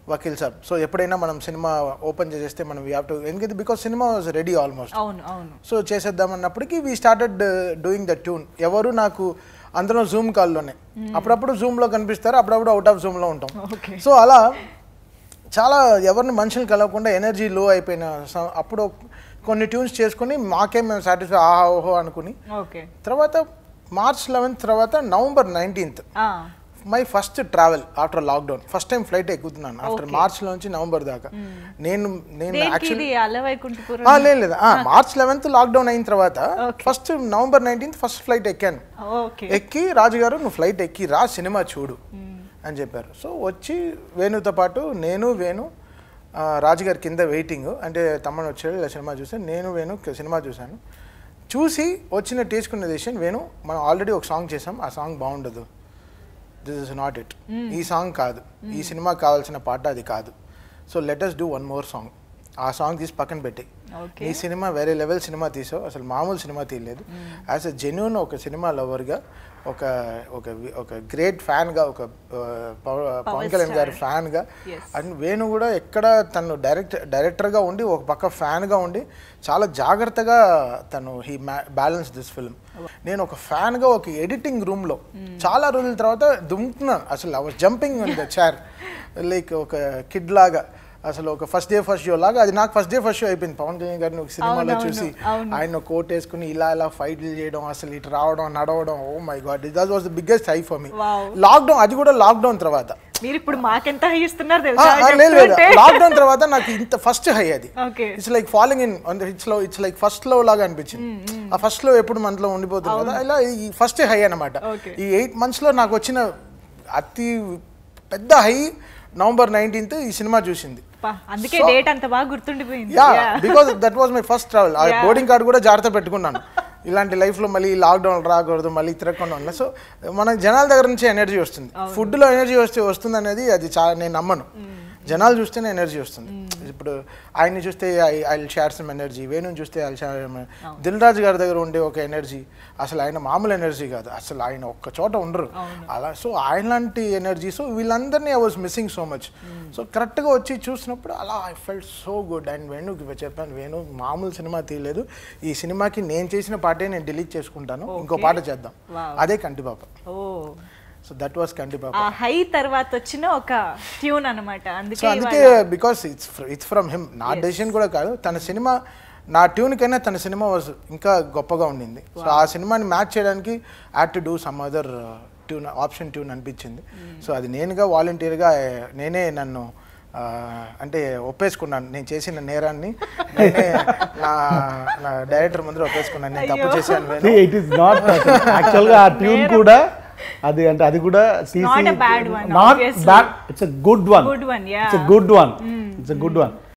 వకీల్ సాబ్ so ఎప్పుడైనా మనం cinema open చేసేస్తే మనం వీ హ్యావ్ టు ఎందుకంటే because cinema was ready almost అవును అవును సో చేసేద్దాం అన్నప్పటికీ we started doing the tune ఎవరు నాకు అందరం జూమ్ కాల్లోనే అప్పుడప్పుడు జూమ్లో కనిపిస్తారు అప్పుడప్పుడు అవుట్ ఆఫ్ జూమ్లో ఉంటాం ఓకే సో అలా చాలా ఎవరిని మనుషులు కలవకుండా ఎనర్జీ లో అయిపోయిన స- అప్పుడు కొన్ని ట్యూన్స్ చేసుకుని మాకే మేము సాటిస్ఫై ఆహా ఓహో అనుకుని ఓకే తర్వాత మార్చ్ లెవెన్త్ తర్వాత November nineteenth my first travel after lockdown first time flight ఎక్కుతున్నాను ఆఫ్టర్ మార్చ్ నుంచి నవంబర్ దాకా నేను నేను దేనికి యాక్చువల్లీ ఇది అలవైకుంఠపురం లేదు లేదు ఆ, మార్చ్ లెవెన్త్ లాక్డౌన్ అయిన తర్వాత Okay. First November nineteenth first flight ఎక్కాను ఓకే ఎక్కి రాజుగారు నువ్వు ఫ్లైట్ ఎక్కి రా సినిమా చూడు అని చెప్పారు సో వచ్చి వేణుతో పాటు నేను వేణు ఆ, రాజుగారి కింద వెయిటింగ్ అంటే తమ్మని వచ్చాడు ఇలా సినిమా చూసాను నేను వేణు క- సినిమా చూశాను చూసి వచ్చిన తీసుకున్న డెసిషన్ వేణు మనం ఆల్రెడీ ఒక సాంగ్ చేసాం ఆ సాంగ్ బాగుండదు దిస్ ఇస్ నాట్ ఇట్ ఈ సాంగ్ కాదు ఈ సినిమాకి కావాల్సిన పాట అది కాదు so let us do one more song ఆ సాంగ్ తీసి పక్కన పెట్టి ఓకే ఈ సినిమా వేరే లెవెల్ సినిమా తీసావు అసలు మామూలు సినిమా తీయలేదు యాజ్ అ జెన్యున్ ఒక సినిమా లవర్గా ఒక ఒక వి- ఒక గ్రేట్ ఫ్యాన్గా ఒక ఆ, పవ- పవన్ కళ్యాణ్ గారి ఫ్యాన్గా Yes. అండ్ వేణు కూడా ఎక్కడ తను డైరెక్ట్ డైరెక్టర్గా ఉండి ఒక పక్క ఫ్యాన్గా ఉండి చాలా జాగ్రత్తగా తను హీ బ్యాలెన్స్ దిస్ ఫిల్మ్ నేను ఒక ఫ్యాన్గా ఒక ఎడిటింగ్ రూమ్లో చాలా రోజుల తర్వాత దుమ్ముతున్నాను అసలు I was jumping in the chair like ఒక కిడ్ లాగా అసలు ఒక ఫస్ట్ డే ఫస్ట్ షో లాగా అది నాకు ఫస్ట్ డే ఫస్ట్ షో అయిపోయింది పవన్ కళ్యాణ్ గారిని ఒక సినిమాలో అవునవును, చూసి అవును. ఆయన కోట్ వేసుకుని ఇలా ఇలా ఫైట్లు చేయడం అసలు ఇటు రావడం నడవడం oh my god that was the biggest high for me Wow. Lockdown అది కూడా లాక్డౌన్ తర్వాత మీరు ఇప్పుడు మాకెంత హై ఇస్తున్నారు ఆ, తెలుసా ఆ, లేదు లేదు చెప్తుంటే. లాక్డౌన్ తర్వాత నాకు ఇంత ఫస్ట్ హై అది okay it's like following in it's low it's like first low లాగా అనిపించింది ఆ ఫస్ట్ లో ఎప్పుడు మనలో ఉండిపోతుంది కదా ఇలా ఈ ఫస్ట్ హై అన్నమాట Okay. ఈ ఎయిట్ మంత్స్ లో నాకు వచ్చిన అతి పెద్ద హై నవంబర్ నైన్టీన్త్ ఈ సినిమా చూసింది పా, అందుకే డేట్ అంత బాగా గుర్తుండిపోయింది yeah Yeah. Because that was my first travel ఆ Yeah. బోర్డింగ్ కార్డ్ కూడా జాగ్రత్త పెట్టుకున్నాను ఇలాంటి లైఫ్లో మళ్ళీ లాక్డౌన్ రాకూడదు మళ్ళీ తిరగకుండా ఉండాలి సో మన జనాల దగ్గర నుంచి ఎనర్జీ వస్తుంది ఫుడ్లో ఎనర్జీ వస్తే వస్తుంది అనేది అది చాలా నేను నమ్మను జనాలు చూస్తేనే ఎనర్జీ వస్తుంది ఇప్పుడు ఆయన్ని చూస్తే ఐ షేర్ సమ్ ఎనర్జీ వేణుని చూస్తే ఐ షేర్ దిల్ రాజు గారి దగ్గర ఉండే ఒక ఎనర్జీ అసలు ఆయన మామూలు ఎనర్జీ కాదు అసలు ఆయన ఒక్క చోట ఉండరు అలా సో ఆయన లాంటి ఎనర్జీ సో వీళ్ళందరినీ I was missing so much so కరెక్ట్గా వచ్చి చూసినప్పుడు అలా I felt so good and వేణుకి చెప్పాను వేణు మామూలు సినిమా తీయలేదు ఈ సినిమాకి నేను చేసిన పాటే నేను డిలీట్ చేసుకుంటాను ఇంకో పాట చేద్దాం Wow. అదే కంటిపాప ఓ సో దట్ వాస్ కంటిపాప ఆ హై తర్వాత వచ్చిన ఒక ట్యూన్ అన్నమాట సో అందుకే అందుకే because it's it's from him నా డెసిషన్ కూడా కాదు తన సినిమా నా ట్యూన్ కైనా తన సినిమా వాజ్ ఇంకా గొప్పగా ఉండింది సో ఆ సినిమాని మ్యాచ్ చేయడానికి had to do some other tune option tune అనిపించింది సో అది నేనుగా వాలంటీర్గా నేనే నన్ను ఆ, అంటే ఒప్పేసుకున్నాను నేను చేసిన నేరాన్ని నేనే నా నా డైరెక్టర్ ముందర ఒప్పేసుకున్నాను నేను తప్పు చేశాను వేణు. ఇట్ ఈస్ నాట్ యాక్చువల్గా ఆ ట్యూన్ కూడా అది అంటే అది కూడా not a bad one, not obviously. Bad it's a good one Good one, yeah. It's a good one it's a good one